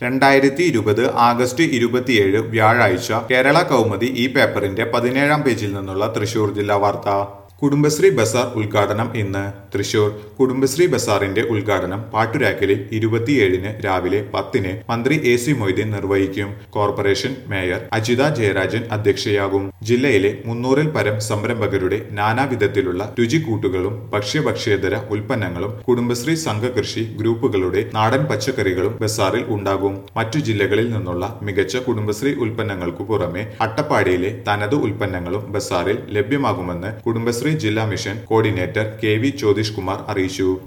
രണ്ടായിരത്തി ഇരുപത് ആഗസ്റ്റ് ഇരുപത്തിയേഴ് വ്യാഴാഴ്ച കേരള കൗമുദി ഈ പേപ്പറിന്റെ പതിനേഴാം പേജിൽ നിന്നുള്ള തൃശൂർ ജില്ലാ വാർത്ത കുടുംബശ്രീ ബസാർ ഉദ്ഘാടനം ഇന്ന് തൃശൂർ കുടുംബശ്രീ ബസാറിന്റെ ഉദ്ഘാടനം പാട്ടുരാക്കലിൽ ഇരുപത്തിയേഴിന് രാവിലെ പത്തിന് മന്ത്രി എ സി മൊയ്തീൻ നിർവഹിക്കും കോർപ്പറേഷൻ മേയർ അജിത ജയരാജൻ അധ്യക്ഷയാകും ജില്ലയിലെ മുന്നൂറിൽ പരം സംരംഭകരുടെ നാനാവിധത്തിലുള്ള രുചിക്കൂട്ടുകളും ഭക്ഷ്യഭക്ഷ്യേതര ഉൽപ്പന്നങ്ങളും കുടുംബശ്രീ സംഘകൃഷി ഗ്രൂപ്പുകളുടെ നാടൻ പച്ചക്കറികളും ബസാറിൽ ഉണ്ടാകും മറ്റു ജില്ലകളിൽ നിന്നുള്ള മികച്ച കുടുംബശ്രീ ഉൽപ്പന്നങ്ങൾക്കു പുറമെ അട്ടപ്പാടിയിലെ തനത് ഉൽപ്പന്നങ്ങളും ബസാറിൽ ലഭ്യമാകുമെന്ന് കുടുംബശ്രീ ജില്ലാ mission coordinator K V Jyothish Kumar അറിയിച്ചു